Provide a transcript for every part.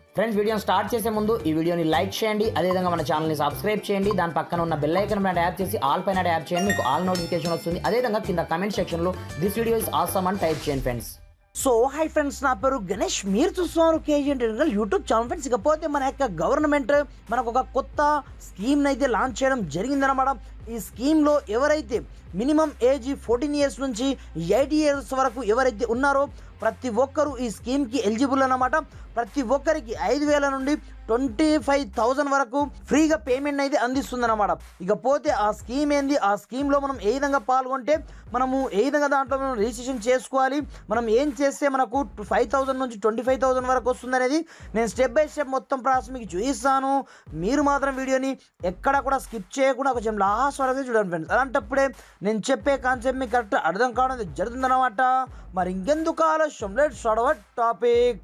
friends వీడియోని start చేసే ముందు ఈ వీడియోని లైక్ చేయండి అదేవిధంగా మన ఛానల్ని సబ్స్క్రైబ్ చేయండి దాని పక్కన ఉన్న బెల్ ఐకన్ పైన ట్యాప్ చేసి ఆల్ పైన ట్యాప్ చేయండి మీకు ఆల్ నోటిఫికేషన్ వస్తుంది అదేవిధంగా కింద కమెంట్ సెక్షన్లో దిస్ వీడియో ఇస్ ఆసమ్ అని టైప్ చేయండి ఫ్రెండ్స్ సో హై ఫ్రెండ్స్ నా పేరు గణేష్ మీరు చూస్తున్నారు KGN technical YouTube channel friends ఇకపోతే మన యొక్క గవర్నమెంట్ మనకు ఒక కొత్త స్కీమ్ అయితే లాంచ్ చేయడం జరిగిందన్నమాట ఈ స్కీమ్లో ఎవరైతే మినిమం ఏజ్ ఫోర్టీన్ ఇయర్స్ నుంచి ఎయిట్ ఇయర్స్ వరకు ఎవరైతే ఉన్నారో ప్రతి ఒక్కరూ ఈ స్కీమ్కి ఎలిజిబుల్ అన్నమాట ప్రతి ఒక్కరికి ఐదు వేల నుండి ట్వంటీ ఫైవ్ థౌజండ్ వరకు ఫ్రీగా పేమెంట్ అయితే అందిస్తుంది అనమాట ఇకపోతే ఆ స్కీమ్ ఏంది ఆ స్కీమ్లో మనం ఏ విధంగా పాల్గొంటే మనము ఏ విధంగా దాంట్లో మనం రిజిస్ట్రేషన్ చేసుకోవాలి మనం ఏం చేస్తే మనకు ఫైవ్ థౌసండ్ నుంచి ట్వంటీ ఫైవ్ థౌసండ్ వరకు వస్తుంది అనేది నేను స్టెప్ బై స్టెప్ మొత్తం ప్రాసెస్ మీకు చూపిస్తాను మీరు మాత్రం వీడియోని ఎక్కడ కూడా స్కిప్ చేయకుండా కొంచెం లాస్ట్ వరకు చూడండి ఫ్రెండ్స్ అలాంటప్పుడే నేను చెప్పే కాన్సెప్ట్ మీకు కరెక్ట్ అర్థం కావడం జరుగుతుందన్నమాట మరి ఇంకెందుకు ఆలస్యం let start our topic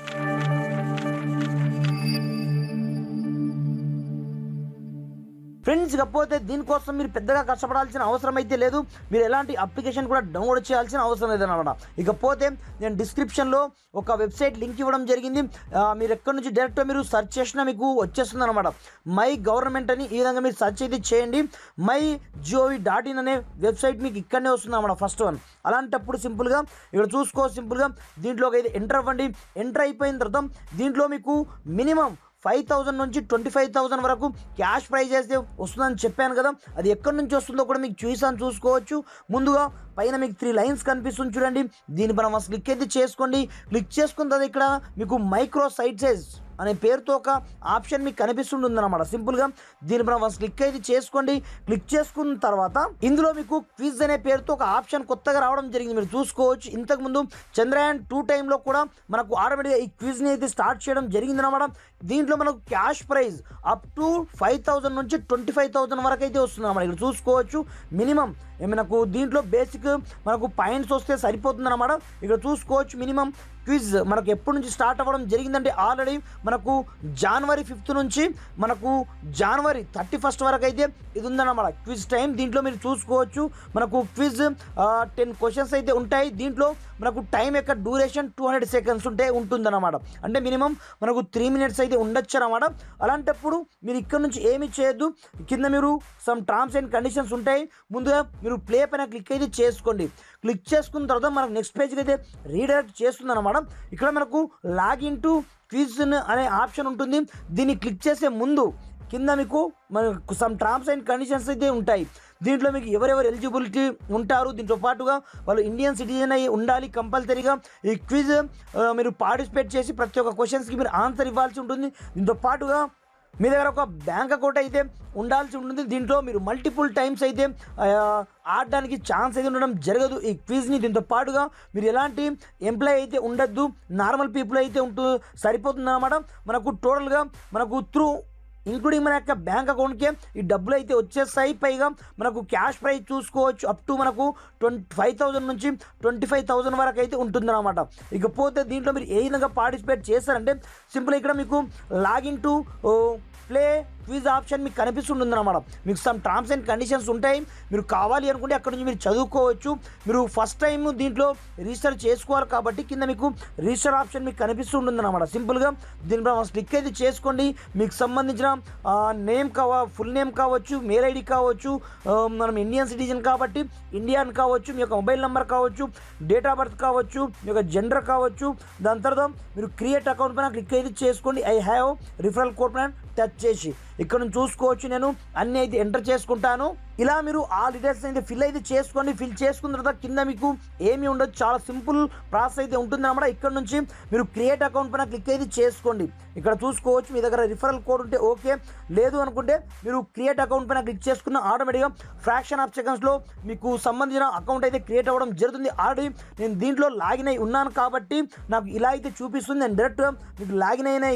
friends ఇకపోతే దీనికోసం మీరు పెద్దగా కష్టపడాల్సిన అవసరం అయితే లేదు మీరు ఎలాంటి అప్లికేషన్ కూడా డౌన్లోడ్ చేయాల్సిన అవసరం లేదన్నమాట ఇకపోతే నేను డిస్క్రిప్షన్లో ఒక వెబ్సైట్ లింక్ ఇవ్వడం జరిగింది ఆ, మీరు ఎక్కడి నుంచి డైరెక్ట్ మీరు సెర్చ్ చేసినా మీకు వచ్చేస్తుంది అనమాట మై గవర్నమెంట్ అని ఈ విధంగా మీరు సెర్చ్ అయితే చేయండి మై జిఓవి డాట్ ఇన్ అనే వెబ్సైట్ మీకు ఇక్కడనే వస్తుంది అనమాట ఫస్ట్ వన్ అలాంటప్పుడు సింపుల్గా ఇక్కడ చూసుకో సింపుల్గా దీంట్లోకి అయితే ఎంటర్ అవ్వండి ఎంటర్ అయిపోయిన తర్వాత దీంట్లో మీకు మినిమం ఫైవ్ థౌసండ్ నుంచి ట్వంటీ ఫైవ్ థౌసండ్ వరకు క్యాష్ ప్రైజ్ అయితే వస్తుందని చెప్పాను కదా అది ఎక్కడి నుంచి వస్తుందో కూడా మీకు చూసాను చూసుకోవచ్చు ముందుగా పైన మీకు త్రీ లైన్స్ కనిపిస్తుంది చూడండి దీనిపైన ఫస్ట్ క్లిక్ అయితే చేసుకోండి క్లిక్ చేసుకున్న తర్వాత ఇక్కడ మీకు మైక్రో సైట్ సైజ్ అనే పేరుతో ఒక ఆప్షన్ మీకు కనిపిస్తుంటుంది అనమాట సింపుల్గా దీనిపైన ఫస్ట్ క్లిక్ అయితే చేసుకోండి క్లిక్ చేసుకున్న తర్వాత ఇందులో మీకు క్విజ్ అనే పేరుతో ఒక ఆప్షన్ కొత్తగా రావడం జరిగింది మీరు చూసుకోవచ్చు ఇంతకుముందు చంద్రయాన్ టూ టైంలో కూడా మనకు ఆటోమేటిక్గా ఈ క్విజ్ని అయితే స్టార్ట్ చేయడం జరిగింది అనమాట దీంట్లో మనకు cash prize up to five thousand నుంచి ట్వంటీ ఫైవ్ థౌసండ్ వరకు అయితే వస్తుంది అన్నమాట ఇక్కడ చూసుకోవచ్చు మినిమం మనకు దీంట్లో బేసిక్ మనకు పాయింట్స్ వస్తే సరిపోతుంది అనమాట ఇక్కడ చూసుకోవచ్చు మినిమం క్విజ్ మనకు ఎప్పటి నుంచి స్టార్ట్ అవ్వడం జరిగిందంటే ఆల్రెడీ మనకు జనవరి ఫిఫ్త్ నుంచి మనకు జనవరి థర్టీ ఫస్ట్ వరకు అయితే ఇది ఉందన్నమాట క్విజ్ టైం దీంట్లో మీరు చూసుకోవచ్చు మనకు క్విజ్ టెన్ క్వశ్చన్స్ అయితే ఉంటాయి దీంట్లో మనకు టైం యొక్క డ్యూరేషన్ టూ హండ్రెడ్ సెకండ్స్ ఉంటే ఉంటుందన్నమాట అంటే మినిమం మనకు త్రీ మినిట్స్ అయితే ఉండొచ్చు అనమాట అలాంటప్పుడు మీరు ఇక్కడ నుంచి ఏమి చేయొద్దు కింద మీరు సమ్ టర్మ్స్ అండ్ కండిషన్స్ ఉంటాయి ముందుగా మీరు ప్లే పైన క్లిక్ అయితే చేసుకోండి క్లిక్ చేసుకున్న తర్వాత మనకు నెక్స్ట్ పేజ్కి అయితే రీడైరెక్ట్ చేస్తుంది అనమాట ఇక్కడ మనకు లాగిన్ టు క్విజ్ అనే ఆప్షన్ ఉంటుంది దీన్ని క్లిక్ చేసే ముందు కింద మీకు మనకు సమ్ టర్మ్స్ అండ్ కండిషన్స్ అయితే ఉంటాయి దీంట్లో మీకు ఎవరెవరు ఎలిజిబిలిటీ ఉంటారు దీంతో పాటుగా వాళ్ళు ఇండియన్ సిటిజన్ అయి ఉండాలి కంపల్సరీగా ఈ క్విజ్ ఆ, మీరు పార్టిసిపేట్ చేసి ప్రతి ఒక్క క్వశ్చన్స్కి మీరు ఆన్సర్ ఇవ్వాల్సి ఉంటుంది దీంతో పాటుగా మీ దగ్గర ఒక బ్యాంక్ అకౌంట్ అయితే ఉండాల్సి ఉంటుంది దీంట్లో మీరు మల్టిపుల్ టైమ్స్ అయితే ఆ, ఆడడానికి ఛాన్స్ అయితే ఉండడం జరగదు ఈ క్విజ్ని దీంతో పాటుగా మీరు ఎలాంటి ఎంప్లాయ్ అయితే ఉండద్దు నార్మల్ పీపుల్ అయితే ఉంటూ సరిపోతుంది అనమాట మనకు టోటల్గా మనకు త్రూ ఇంక్లూడింగ్ మన యొక్క బ్యాంక్ అకౌంట్కే ఈ డబ్బులు అయితే వచ్చేస్తాయి పైగా మనకు క్యాష్ ప్రైస్ చూసుకోవచ్చు అప్ టు మనకు ట్వంటీ ఫైవ్ థౌసండ్ నుంచి ట్వంటీ ఫైవ్ థౌసండ్ వరకు అయితే ఉంటుందన్నమాట ఇకపోతే దీంట్లో మీరు ఏ విధంగా పార్టిసిపేట్ చేస్తారంటే సింపుల్ ఇక్కడ మీకు login to play quiz option మీకు కనిపిస్తుంటుంది అనమాట మీకు సమ్ టర్మ్స్ అండ్ కండిషన్స్ ఉంటాయి మీరు కావాలి అనుకుంటే అక్కడ నుంచి మీరు చదువుకోవచ్చు మీరు ఫస్ట్ టైం దీంట్లో రిజిస్టర్ చేసుకోవాలి కాబట్టి కింద మీకు రిజిస్టర్ ఆప్షన్ మీకు కనిపిస్తుంటుంది అనమాట సింపుల్గా దీనిపై క్లిక్ అయితే చేసుకోండి మీకు సంబంధించిన నేమ్ కావ ఫుల్ నేమ్ కావచ్చు మెయిల్ ఐడి కావచ్చు ఆ, మనం ఇండియన్ సిటిజన్ కాబట్టి ఇండియన్ కావచ్చు మీ యొక్క మొబైల్ నెంబర్ కావచ్చు డేట్ ఆఫ్ బర్త్ కావచ్చు మీ యొక్క జెండర్ కావచ్చు దాని తర్వాత మీరు క్రియేట్ అకౌంట్ పైన క్లిక్ అయితే చేసుకోండి ఐ హ్యావ్ రిఫరల్ కోడ్ పైన టచ్ చేసి ఇక్కడ నుంచి చూసుకోవచ్చు నేను అన్ని అయితే ఎంటర్ చేసుకుంటాను ఇలా మీరు ఆ డీటెయిల్స్ అయితే ఫిల్ అయితే చేసుకోండి ఫిల్ చేసుకున్న తర్వాత కింద మీకు ఏమి ఉండదు చాలా సింపుల్ ప్రాసెస్ అయితే ఉంటుంది అనమాట ఇక్కడ నుంచి మీరు క్రియేట్ అకౌంట్ పైన క్లిక్ అయితే చేసుకోండి ఇక్కడ చూసుకోవచ్చు మీ దగ్గర రిఫరల్ కోడ్ ఉంటే ఓకే లేదు అనుకుంటే మీరు క్రియేట్ అకౌంట్ పైన క్లిక్ చేసుకున్న ఆటోమేటిక్గా ఫ్రాక్షన్ ఆఫ్ సెకండ్స్లో మీకు సంబంధించిన అకౌంట్ అయితే క్రియేట్ అవ్వడం జరుగుతుంది ఆల్రెడీ నేను దీంట్లో లాగిన్ అయి ఉన్నాను కాబట్టి నాకు ఇలా అయితే చూపిస్తుంది నేను డైరెక్ట్గా మీకు లాగిన్ అయిన అయితే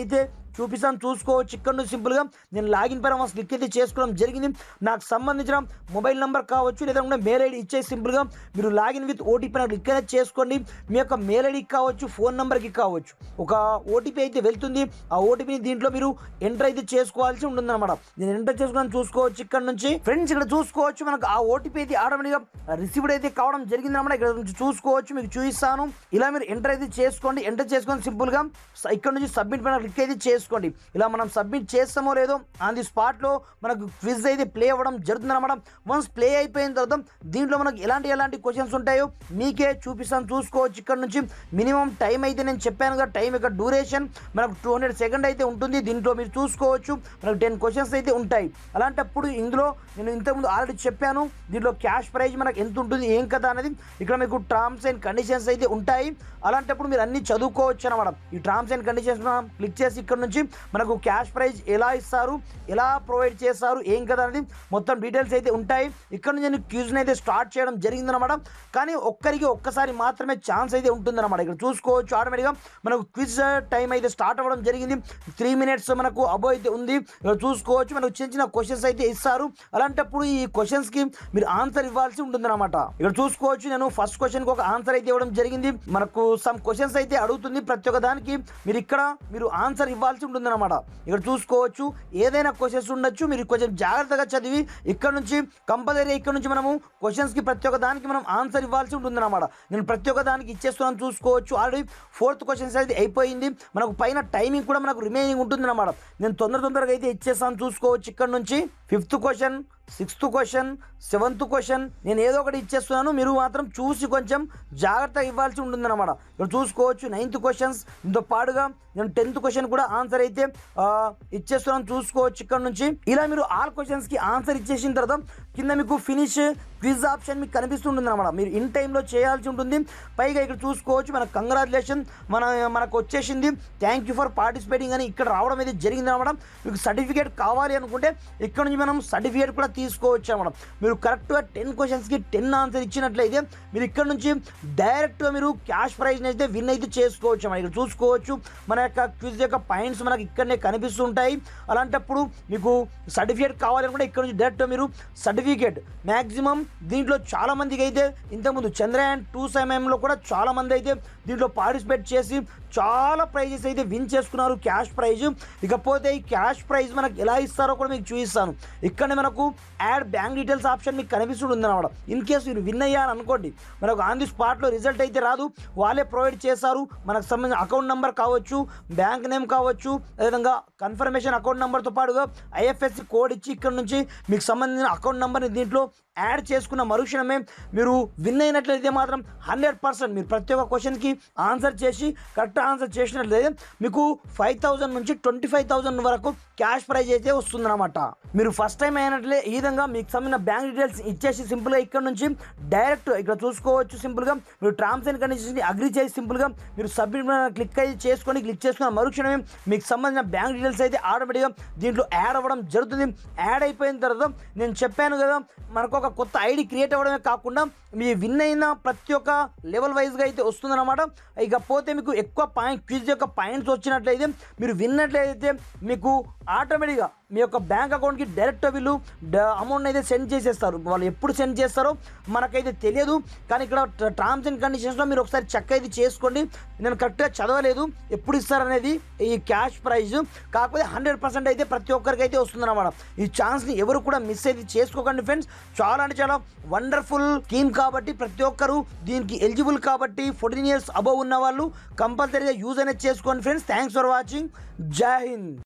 చూపిస్తాను చూసుకోవచ్చు ఇక్కడ నుంచి సింపుల్గా నేను లాగిన్ పైన క్లిక్ అయితే చేసుకోవడం జరిగింది నాకు సంబంధించిన మొబైల్ నెంబర్ కావచ్చు లేదంటే మెయిల్ ఐడి ఇచ్చే సింపుల్గా మీరు లాగిన్ విత్ ఓటీపీ నాకు క్లిక్ అయితే చేసుకోండి మీ యొక్క మెయిల్ ఐడికి కావచ్చు ఫోన్ నెంబర్కి కావచ్చు ఒక ఓటీపీ అయితే వెళ్తుంది ఆ ఓటీపీని దీంట్లో మీరు ఎంటర్ అయితే చేసుకోవాల్సి ఉంటుంది అనమాట నేను ఎంటర్ చేసుకుని చూసుకోవచ్చు ఇక్కడ నుంచి ఫ్రెండ్స్ ఇక్కడ చూసుకోవచ్చు మనకు ఆ ఓటీపీ అయితే ఆటోమేటిక్గా రిసీవ్డ్ అయితే కావడం జరిగింది అనమాట ఇక్కడ నుంచి చూసుకోవచ్చు మీకు చూపిస్తాను ఇలా మీరు ఎంటర్ అయితే చేసుకోండి ఎంటర్ చేసుకొని సింపుల్గా స- ఇక్కడ నుంచి సబ్మిట్ పైన క్లిక్ అయితే చేసుకోండి ఇలా మనం సబ్మిట్ చేస్తామో లేదో ఆన్ ది స్పాట్లో మనకు క్విజ్ అయితే ప్లే అవ్వడం జరుగుతుంది అనమాట వన్స్ ప్లే అయిపోయిన తర్వాత దీంట్లో మనకు ఎలాంటి ఎలాంటి క్వశ్చన్స్ ఉంటాయో మీకే చూపిస్తాను చూసుకోవచ్చు ఇక్కడ నుంచి మినిమం టైం అయితే నేను చెప్పాను కదా టైం యొక్క డ్యూరేషన్ మనకు టూ హండ్రెడ్ సెకండ్ అయితే ఉంటుంది దీంట్లో మీరు చూసుకోవచ్చు మనకు టెన్ క్వశ్చన్స్ అయితే ఉంటాయి అలాంటప్పుడు ఇందులో నేను ఇంతకుముందు ఆల్రెడీ చెప్పాను దీంట్లో క్యాష్ ప్రైజ్ మనకు ఎంత ఉంటుంది ఏం కదా అనేది ఇక్కడ మీకు టర్మ్స్ అండ్ కండిషన్స్ అయితే ఉంటాయి అలాంటప్పుడు మీరు అన్ని చదువుకోవచ్చు అనమాట ఈ టర్మ్స్ అండ్ కండిషన్స్ క్లిక్ చేసి ఇక్కడ నుంచి మనకు క్యాష్ ప్రైజ్ ఎలా ఇస్తారు ఎలా ప్రొవైడ్ చేస్తారు ఏం కదా అనేది మొత్తం డీటెయిల్స్ అయితే ఉంటాయి ఇక్కడ నుంచి నేను క్యూజ్ని అయితే స్టార్ట్ చేయడం జరిగిందనమాట కానీ ఒక్కరికి ఒక్కసారి మాత్రమే ఛాన్స్ అయితే ఉంటుందన్నమాట ఇక్కడ చూసుకోవచ్చు ఆటోమేటిక్గా మనకు క్విజ్ టైం అయితే స్టార్ట్ అవ్వడం జరిగింది త్రీ మినిట్స్ మనకు అబో అయితే ఉంది ఇక్కడ చూసుకోవచ్చు మనకు చిన్న చిన్న క్వశ్చన్స్ అయితే ఇస్తారు అలాంటప్పుడు ఈ క్వశ్చన్స్కి మీరు ఆన్సర్ ఇవ్వాల్సి ఉంటుందన్నమాట ఇక్కడ చూసుకోవచ్చు నేను ఫస్ట్ క్వశ్చన్కి ఒక ఆన్సర్ అయితే ఇవ్వడం జరిగింది మనకు సమ్ క్వశ్చన్స్ అయితే అడుగుతుంది ప్రతి ఒక్క దానికి మీరు ఇక్కడ మీరు ఆన్సర్ ఇవ్వాల్సి ఉంటుందన్నమాట ఇక్కడ చూసుకోవచ్చు ఏదైనా క్వశ్చన్స్ ఉండొచ్చు మీరు కొంచెం జాగ్రత్తగా చదివి ఇక్కడ నుంచి కంపల్సరీ ఇక్కడ నుంచి మనము క్వశ్చన్స్కి ప్రతి ఒక్క దానికి మనం ఆన్సర్ ఇవ్వాల్సి ఉంటుందన్నమాట నేను ప్రతి ఒక్క దానికి ఇచ్చేస్తున్నాను చూసుకోవచ్చు ఆల్రెడీ ఫోర్త్ క్వశ్చన్స్ అయితే అయిపోయింది మనకు పైన టైమింగ్ కూడా మనకు రిమైనింగ్ ఉంటుందన్నమాట నేను తొందర తొందరగా అయితే ఇచ్చేస్తాను చూసుకోవచ్చు ఇక్కడ నుంచి fifth question sixth question seventh question నేను ఏదో ఒకటి ఇచ్చేస్తున్నాను మీరు మాత్రం చూసి కొంచెం జాగ్రత్తగా ఇవ్వాల్సి ఉంటుందన్నమాట ఇక్కడ చూసుకోవచ్చు నైన్త్ క్వశ్చన్స్ దీంతో పాటుగా నేను టెన్త్ క్వశ్చన్ కూడా ఆన్సర్ అయితే ఆ, ఇచ్చేస్తున్నాను చూసుకోవచ్చు ఇక్కడ నుంచి ఇలా మీరు ఆల్ క్వశ్చన్స్కి ఆన్సర్ ఇచ్చేసిన తర్వాత కింద మీకు ఫినిష్ క్విజ్ ఆప్షన్ మీకు కనిపిస్తుంటుంది అనమాట మీరు ఇన్ టైంలో చేయాల్సి ఉంటుంది పైగా ఇక్కడ చూసుకోవచ్చు మన కంగ్రాచులేషన్ మన మనకు వచ్చేసింది థ్యాంక్ యూ ఫర్ పార్టిసిపేటింగ్ అని ఇక్కడ రావడం అయితే జరిగింది అనమాట మీకు సర్టిఫికేట్ కావాలి అనుకుంటే ఇక్కడ నుంచి మనం సర్టిఫికేట్ కూడా తీసుకోవచ్చు అనమాట మీరు కరెక్ట్గా టెన్ క్వశ్చన్స్కి టెన్ ఆన్సర్ ఇచ్చినట్లయితే మీరు ఇక్కడ నుంచి డైరెక్ట్గా మీరు క్యాష్ ప్రైజ్ని అయితే విన్ అయితే చేసుకోవచ్చు అన్నమాట ఇక్కడ చూసుకోవచ్చు మన యొక్క క్విజ్ యొక్క పాయింట్స్ మనకి ఇక్కడనే కనిపిస్తుంటాయి అలాంటప్పుడు మీకు సర్టిఫికేట్ కావాలనుకుంటే ఇక్కడ నుంచి డైరెక్ట్ మీరు సర్టిఫికేట్ మ్యాక్సిమం దీంట్లో చాలా మందికి అయితే ఇంతకుముందు చంద్రయాన్ టూ సమయంలో కూడా చాలా మంది అయితే దీంట్లో పార్టిసిపేట్ చేసి చాలా ప్రైజెస్ అయితే విన్ చేసుకున్నారు క్యాష్ ప్రైజ్ ఇకపోతే ఈ క్యాష్ ప్రైజ్ మనకు ఎలా ఇస్తారో కూడా మీకు చూపిస్తాను ఇక్కడనే మనకు యాడ్ బ్యాంక్ డీటెయిల్స్ ఆప్షన్ మీకు కనిపిస్తుంది అనమాట ఇన్ కేసు మీరు విన్ అయ్యారు అనుకోండి మనకు ఆన్ ది స్పాట్లో రిజల్ట్ అయితే రాదు వాళ్ళే ప్రొవైడ్ చేస్తారు మనకు సంబంధించిన అకౌంట్ నెంబర్ కావచ్చు బ్యాంక్ నేమ్ కావచ్చు అదేవిధంగా కన్ఫర్మేషన్ అకౌంట్ నెంబర్తో పాటుగా ఐఎఫ్ఎస్సి కోడ్ ఇచ్చి ఇక్కడ నుంచి మీకు సంబంధించిన అకౌంట్ నెంబర్ని దీంట్లో యాడ్ చేసుకున్న మరుక్షణమే మీరు విన్ అయినట్లయితే మాత్రం హండ్రెడ్ పర్సెంట్ మీరు ప్రతి ఒక్క క్వశ్చన్కి ఆన్సర్ చేసి కరెక్ట్ ఆన్సర్ చేసినట్లయితే మీకు ఫైవ్ థౌజండ్ నుంచి ట్వంటీ ఫైవ్ థౌజండ్ వరకు క్యాష్ ప్రైజ్ అయితే వస్తుందన్నమాట మీరు ఫస్ట్ టైం అయినట్లే ఈ విధంగా మీకు సంబంధించిన బ్యాంక్ డీటెయిల్స్ ఇచ్చేసి సింపుల్గా ఇక్కడ నుంచి డైరెక్ట్ ఇక్కడ చూసుకోవచ్చు సింపుల్గా మీరు టర్మ్స్ అండ్ కండిషన్స్ని అగ్రి చేసి సింపుల్గా మీరు సబ్మిట్ క్లిక్ అయితే చేసుకొని క్లిక్ చేసుకున్న మరుక్షణమే మీకు సంబంధించిన బ్యాంక్ డీటెయిల్స్ అయితే ఆటోమేటిక్గా దీంట్లో యాడ్ అవ్వడం జరుగుతుంది యాడ్ అయిపోయిన తర్వాత నేను చెప్పాను కదా మనకు ఒక కొత్త ఐడి క్రియేట్ అవ్వడమే కాకుండా మీ విన్ అయిన ప్రతి ఒక్క లెవెల్ వైజ్గా అయితే వస్తుందన్నమాట ఇకపోతే మీకు ఎక్కువ పాయింట్ క్విజ్ యొక్క పాయింట్స్ వచ్చినట్లయితే మీరు విన్నట్లయితే మీకు ఆటోమేటిక్గా మీ యొక్క బ్యాంక్ అకౌంట్కి డైరెక్ట్ వీళ్ళు అమౌంట్ అయితే సెండ్ చేసేస్తారు వాళ్ళు ఎప్పుడు సెండ్ చేస్తారో మనకైతే తెలియదు కానీ ఇక్కడ టర్మ్స్ అండ్ కండిషన్స్లో మీరు ఒకసారి చెక్ అయితే చేసుకోండి నేను కరెక్ట్గా చదవలేదు ఎప్పుడు ఇస్తారనేది ఈ క్యాష్ ప్రైజ్ కాకపోతే హండ్రెడ్ పర్సెంట్ అయితే ప్రతి ఒక్కరికి అయితే వస్తుందన్నమాట ఈ ఛాన్స్ని ఎవరు కూడా మిస్ అయితే చేసుకోకండి ఫ్రెండ్స్ చాలా అంటే చాలా వండర్ఫుల్ స్కీమ్ కాబట్టి ప్రతి ఒక్కరు దీనికి ఎలిజిబుల్ కాబట్టి ఫోర్టీన్ ఇయర్స్ అబవ్ ఉన్న వాళ్ళు కంపల్సరీగా యూజ్ అనేది చేసుకోండి ఫ్రెండ్స్ థ్యాంక్స్ ఫర్ వాచింగ్ జై హింద్